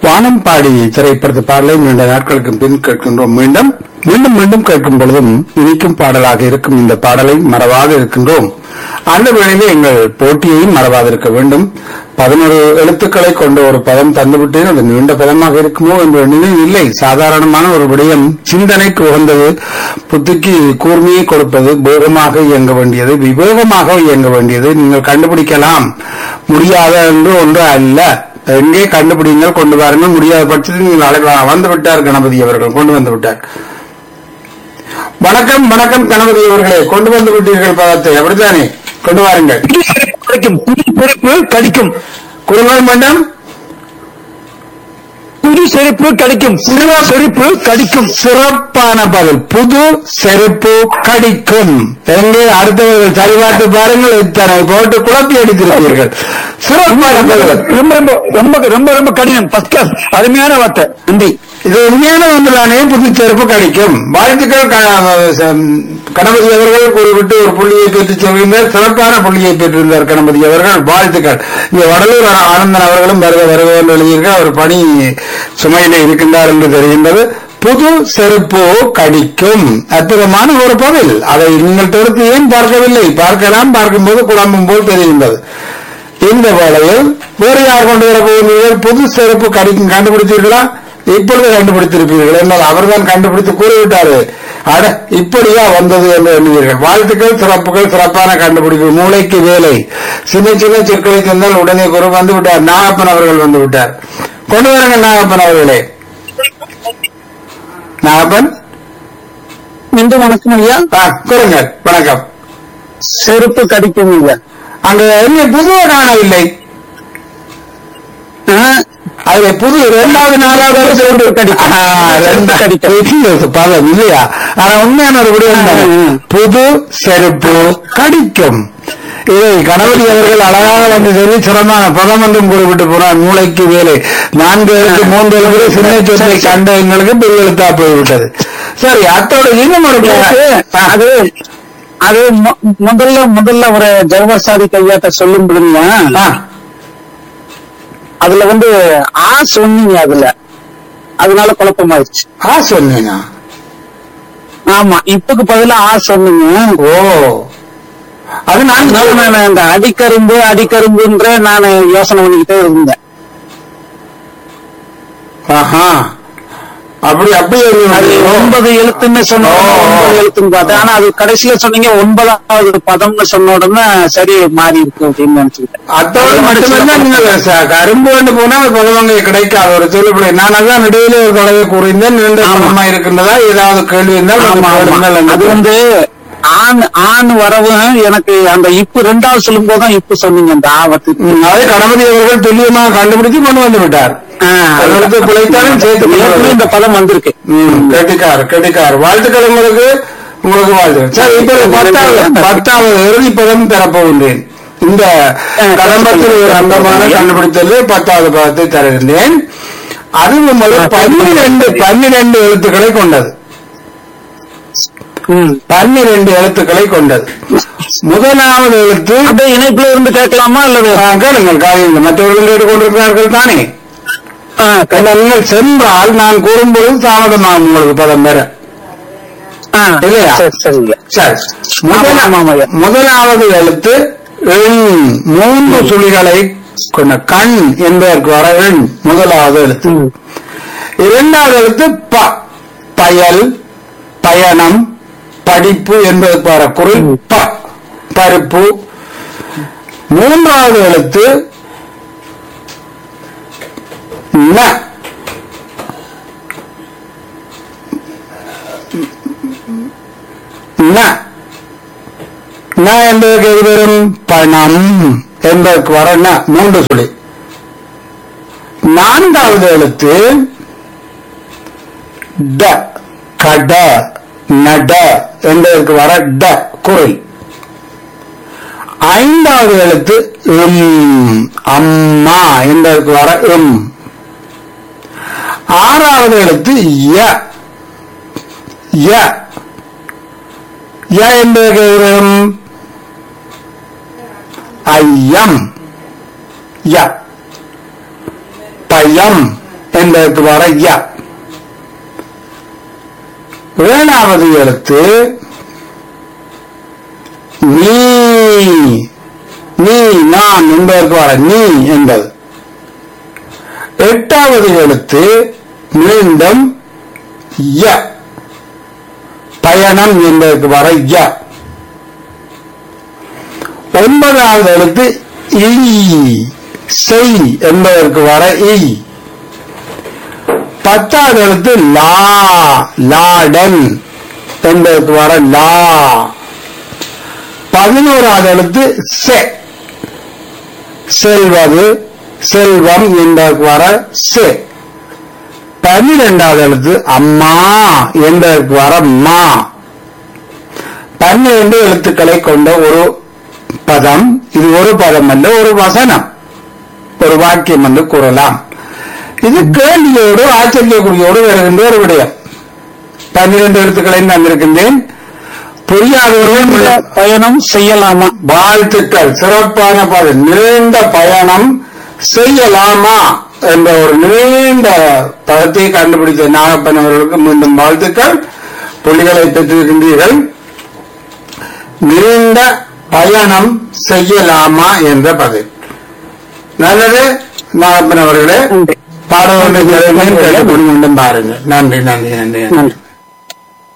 வானம்பாடி திரைப்படத்து பாடலை நீண்ட நாட்களுக்கு பின் கேட்கின்றோம் மீண்டும் மீண்டும் மீண்டும் கேட்கும் பொழுதும் இனிக்கும் பாடலாக இருக்கும் இந்த பாடலை மறவாக இருக்கின்றோம் அந்த வேளையிலே எங்கள் போட்டியையும் மறவாதிருக்க வேண்டும் பதினோரு எழுத்துக்களை கொண்ட ஒரு பதம் தந்துவிட்டேன் அது நீண்ட பதமாக இருக்குமோ என்ற எண்ணம் இல்லை சாதாரணமான ஒரு விடயம் சிந்தனைக்கு உகந்தது புத்திக்கு கூர்மையை கொடுப்பது வேகமாக இயங்க வேண்டியது விவேகமாக இயங்க வேண்டியது நீங்கள் கண்டுபிடிக்கலாம் முடியாத என்று ஒன்று அல்ல எங்கே கண்டுபிடிங்கள் கொண்டு வாருங்கள் முடியாத பட்சத்தில் நீங்கள் அழைக்கலாம் வந்து விட்டார் கணபதி அவர்கள் கொண்டு வந்து விட்டார் வணக்கம் வணக்கம் கணபதி அவர்களே கொண்டு வந்து விட்டீர்கள் பதத்தை அப்படித்தானே கொண்டு வாருங்கள் கிடைக்கும் புது செருப்பு கடிக்கும் குடும்பம் மண்டம் புது செருப்பு கிடைக்கும் புது செருப்பு கடிக்கும் சிறப்பான பதில் புது செருப்பு கடிக்கும் எங்கே அடுத்தவர்கள் சரிபார்த்து பாருங்கள் இத்தனை போட்டு குழப்பி அடித்திருப்பீர்கள் சிறப்பான பதில் ரொம்ப ரொம்ப ரொம்ப ரொம்ப ரொம்ப கடினம் ஃபர்ஸ்ட் கிளாஸ் அருமையான வார்த்தை ஹிந்தி இது உண்மையான ஒன்றுதானே புது செருப்பு கிடைக்கும் வாழ்த்துக்கள் க- ச- கணபதி அவர்கள் குறிப்பிட்டு ஒரு புள்ளியை பெற்று சொல்கின்றார் சிறப்பான புள்ளியை பெற்றிருந்தார் கணபதி அவர்கள் வாழ்த்துக்கள் இங்க வடலூர் ஆ- ஆனந்தன் அவர்களும் வருக வருக என்று எழுதியிருக்க அவர் பணி சுமையிலே இருக்கின்றார் என்று தெரிகின்றது புது செருப்பு கடிக்கும் அற்புதமான ஒரு பதில் அதை நீங்கள் தவிர்த்து ஏன் பார்க்கவில்லை பார்க்கலாம் பார்க்கும்போது குழம்பும் போல் தெரிகின்றது இந்த வேளையில் வேறு யார் கொண்டு வர போகிறீர்கள் புது செருப்பு கடிக்கும் கண்டுபிடித்தீர்களா இப்பொழுது கண்டுபிடித்திருப்பீர்கள் என்றால் அவர்தான் கண்டுபிடித்து கூறிவிட்டாரு அட இப்படியா வந்தது என்று எண்ணுவீர்கள் வாழ்த்துக்கள் சிறப்புகள் சிறப்பான கண்டுபிடிப்பு மூளைக்கு வேலை சின்ன சின்ன சொற்களை தந்தால் உடனே குரு வந்து விட்டார் நாகப்பன் அவர்கள் வந்து விட்டார் கொண்டு வாருங்கள் நாகப்பன் அவர்களே நாகப்பன் மீண்டும் வணக்கம் ஐயா ஆ, கூறுங்கள் வணக்கம் செருப்பு கடிக்கும் ஐயா அங்க என்ன புதுவை காணவில்லை அதுல புது இரண்டாவது நாலாவது செருப்பு கடிக்கும் ஆ, ரெண்டா- பெரிய பதம் இல்லையா ஆனா உண்மையான ஒரு விடயம் தான். ம். புது செருப்பு கடிக்கும் இதை கணபதி அவர்கள் அழகாக வந்து சொல்லி சிறந்தான பதம் என்றும் குறிப்பிட்டு போனார் மூளைக்கு வேலை நான்கு எழுத்து மூன்று எழுத்து சின்ன சொத்தை கண்ட எங்களுக்கு பெரிய எழுத்தா போய்விட்டது சரி அத்தோட இன்னும் ஒரு ஆ, அது அது மொ- முதல்ல முதல்ல ஒரு ஜவஹர்சாதி கையாட்ட சொல்லும் பொழுதுங்க ஆ, அதுல வந்து ஆ சொன்னீங்க அதுல அதனால குழப்பமாயிருச்சு ஆ சொன்னீங்க ஆமா இப்பக்கு பதிலா ஆ சொன்னீங்க ஓ அது நான் அதனால நான் இந்த அடிக்கரும்பு அடிக்கரும்புன்ற நான் யோசனை பண்ணிக்கிட்டே இருந்தேன் ஆஹா அப்படி அப்படி அது ஒரு- ஒன்பது எழுத்துன்னு சொன்ன உடனே ஓ. ஒன்பது எழுத்துன்னு பார்த்தேன் ஆனா அது கடைசியில சொன்னீங்க ஒன்பதாவது பதம்னு சொன்ன உடனே சரி மாறி இருக்கு அப்படின்னு நினைச்சுக்கிட்டேன் அத்தோடு மட்டுமல்ல நீங்கள் ச- கரும்பு கொண்டு போனா பதவங்க கிடைக்காது ஒரு சொல்லுபடி நான் அதான் இடையில ஒரு தடவை கூறியிருந்தேன் நீண்ட ஆமா. பணமா இருக்கின்றதா ஏதாவது கேள்வி இருந்தால் ஆமா, கொஞ்சம் ஆமா. கேளுங்கள் என்று. அது வந்து ஆண் ஆண் வரவும் எனக்கு அந்த இப்பு ரெண்டாவது சொல்லும் போதுதான் இப்பு சொன்னீங்க அந்த ஆவத்து ம், அதை கணபதி அவர்கள் துல்லியமாக கண்டுபிடித்து கொண்டு வந்து விட்டார் அதற்கு பிழைத்தாலும் சேர்த்து கொண்டு ஏற்கனவே இந்த பதம் வந்திருக்கு ம், கெட்டிக்கார் கெட்டிக்கார் வாழ்த்துக்கள் உங்களுக்கு உங்களுக்கு வாழ்த்துக்கள் சரி இப்ப பத்தாவது பத்தாவது இறுதி பதம் தரப்போகின்றேன் இந்த கடம்பத்தில் ஒரு அந்தமான கண்டுபிடித்தது பத்தாவது பதத்தை தருகின்றேன் அது உங்களுக்கு பன்னிரண்டு பன்னிரண்டு எழுத்துக்களை கொண்டது ம். பன்னிரண்டு எழுத்துக்களை கொண்டது முதலாவது எழுத்து அப்படியே இணைப்புல இருந்து கேட்கலாமா அல்லது ஆ, கேளுங்கள் காரியங்கள் மற்றவர்கள் கேட்டுக்கொண்டிருக்கிறார்கள் தானே ஆ, ஏன்னா, நீங்கள் சென்றால் நான் கூறும்போது தாமதமாகும் உங்களுக்கு பதம் பெற ஆ, இல்லையா? சரி சரிங்க சரி முதலா- ஆமா, ஆமா, ஐயா. முதலாவது எழுத்து எண் மூன்று சுழிகளை கொண்ட கண் என்பதற்கு வர எண் முதலாவது எழுத்து ம். இரண்டாவது எழுத்து ப பயல் பயணம் படிப்பு என்பதற்கு வர குரல் ப பருப்பு மூன்றாவது எழுத்து ந ந ந என்பதற்கு எது வரும் பணம் என்பதற்கு வர ந மூன்று சுழி நான்காவது எழுத்து ட கட நட என்பதற்கு வர ட குரல் ஐந்தாவது எழுத்து இம் அம்மா என்பதற்கு வர இம் ஆறாவது எழுத்து ய ய ய என்பதற்கு எது வரும் ஐயம் ய பயம் என்பதற்கு வர ய ஏழாவது எழுத்து நீ நீ நான் என்பதற்கு வர நீ என்பது எட்டாவது எழுத்து மீண்டும் ய பயணம் என்பதற்கு வர ய ஒன்பதாவது எழுத்து இ செய் என்பதற்கு வர இ பத்தாவது எழுத்து லா லாடன் என்பதற்கு வர லா பதினோராவது எழுத்து செ செல்வது செல்வம் என்பதற்கு வர செ பன்னிரெண்டாவது எழுத்து அம்மா என்பதற்கு வர மா பன்னிரண்டு எழுத்துக்களை கொண்ட ஒரு பதம் இது ஒரு பதம் அல்ல ஒரு வசனம் ஒரு வாக்கியம் என்று கூறலாம் இது கேள்வியோடு ஆச்சரியக்குறியோடு வருகின்ற ஒரு விடயம் பன்னிரண்டு எழுத்துக்களை தந்திருக்கின்றேன் புரியாதவர்கள் பயணம் செய்யலாமா வாழ்த்துக்கள் சிறப்பான பதம் நீண்ட பயணம் செய்யலாமா என்ற ஒரு நீண்ட பதத்தை கண்டுபிடித்த நாகப்பன் அவர்களுக்கு மீண்டும் வாழ்த்துக்கள் புள்ளிகளை பெற்றிருக்கின்றீர்கள் நீண்ட பயணம் செய்யலாமா என்ற பதில் நல்லது நாகப்பன் அவர்களே நன்றி பாட ஒன்று மீண்டும் பாருங்கள் நன்றி நன்றி நன்றி நன்றி நன்றி